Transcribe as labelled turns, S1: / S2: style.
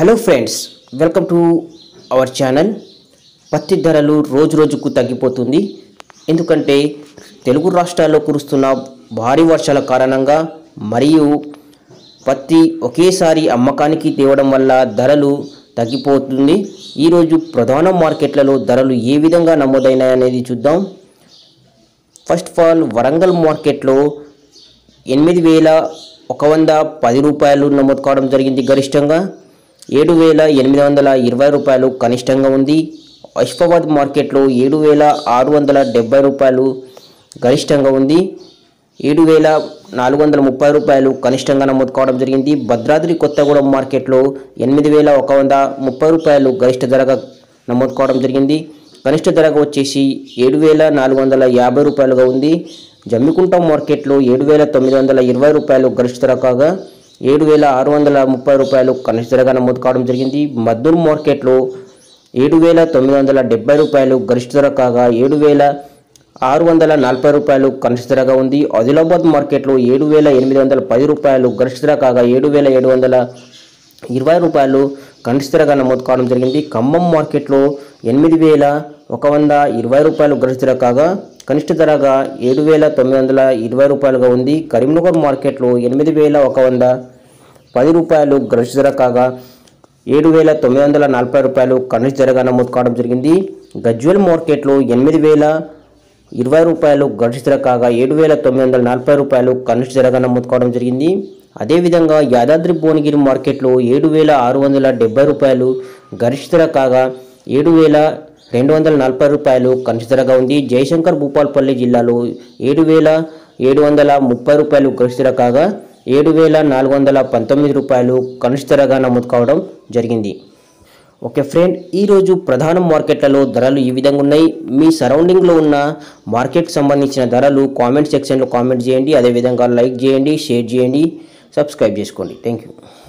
S1: hello friends welcome to our channel పత్తి ధరలు రోజు రోజుకు తగ్గిపోతుంది ఎందుకంటే తెలుగు రాష్ట్రాల్లో కురుస్తున్న భారీ వర్షాల కారణంగా మరియు పత్తి ఒకేసారి అమ్మకానికి తేవడం వల్ల ధరలు తగ్గిపోతుంది ఈరోజు ప్రధాన మార్కెట్లలో ధరలు ఏ విధంగా నమోదైనాయనేది చూద్దాం ఫస్ట్ ఆఫ్ ఆల్ వరంగల్ మార్కెట్లో ఎనిమిది వేల ఒక వంద పది రూపాయలు నమోదు కావడం జరిగింది గరిష్టంగా ఏడు వేల ఎనిమిది వందల ఇరవై రూపాయలు కనిష్టంగా ఉంది అష్ఫాబాద్ మార్కెట్లో ఏడు వేల ఆరు వందల డెబ్బై రూపాయలు గరిష్టంగా ఉంది ఏడు వేల నాలుగు వందల ముప్పై రూపాయలు కనిష్టంగా నమోదు కావడం జరిగింది భద్రాద్రి కొత్తగూడెం మార్కెట్లో ఎనిమిది వేల ఒక వంద ముప్పై రూపాయలు గరిష్ట ధరగా నమోదు కావడం జరిగింది కనిష్ట ధరగా వచ్చేసి ఏడు వేల నాలుగు వందల యాభై రూపాయలుగా ఉంది జమ్మికుంట మార్కెట్లో ఏడు వేల తొమ్మిది వందల ఇరవై రూపాయలు గరిష్ట ధర కాగా ఏడు వేల ఆరు వందల ముప్పై రూపాయలు కనిష్ట ధరగా నమోదు కావడం జరిగింది మద్దూరు మార్కెట్లో ఏడు వేల తొమ్మిది వందల డెబ్బై రూపాయలు గరిష్ట ధర కాగా ఏడు వేల ఆరు వందల నలభై రూపాయలు కనిష్ట ధరగా ఉంది ఆదిలాబాద్ మార్కెట్లో ఏడు వేల ఎనిమిది వందల పది రూపాయలు గరిష్ట ధర కాగా ఏడు వేల ఏడు వందల ఇరవై రూపాయలు కనిష్ట ధరగా నమోదు కావడం జరిగింది ఖమ్మం మార్కెట్లో ఎనిమిది వేల ఒక వంద ఇరవై రూపాయలు గరిష్ట ధర కాగా కనిష్ట ధరగా ఏడు వేల తొమ్మిది వందల ఇరవై రూపాయలుగా ఉంది కరీంనగర్ మార్కెట్లో ఎనిమిది వేల ఒక వంద పది రూపాయలు గరిష్ట ధర కాగా ఏడు వేల తొమ్మిది వందల నలభై రూపాయలు కనిష్ట ధరగా నమోదు కావడం జరిగింది గజ్వెల్ మార్కెట్లో ఎనిమిది వేల ఇరవై రూపాయలు గరిష్ట ధర కాగా ఏడు వేల తొమ్మిది వందల నలభై రూపాయలు కనిష్ట ధరగా నమోదు కావడం జరిగింది అదేవిధంగా యాదాద్రి భువనగిరి మార్కెట్లో ఏడు వేల ఆరు వందల డెబ్బై రూపాయలు గరిష్ట ధర కాగా ఏడు వేల రెండు వందల నలభై రూపాయలు కనిష్ట ధరగా ఉంది జయశంకర్ భూపాల్పల్లి జిల్లాలో ఏడు వేల ఏడు వందల ముప్పై రూపాయలు గరిష్ట ధర కాగా ఏడు వేల నాలుగు వందల పంతొమ్మిది రూపాయలు కనిష్ట ధరగా నమోదు కావడం జరిగింది ఓకే ఫ్రెండ్ ఈరోజు ప్రధాన మార్కెట్లలో ధరలు ఈ విధంగా ఉన్నాయి మీ సరౌండింగ్లో ఉన్న మార్కెట్కి సంబంధించిన ధరలు కామెంట్ సెక్షన్లో కామెంట్ చేయండి అదేవిధంగా లైక్ చేయండి షేర్ చేయండి సబ్స్క్రైబ్ చేసుకోండి థ్యాంక్ యూ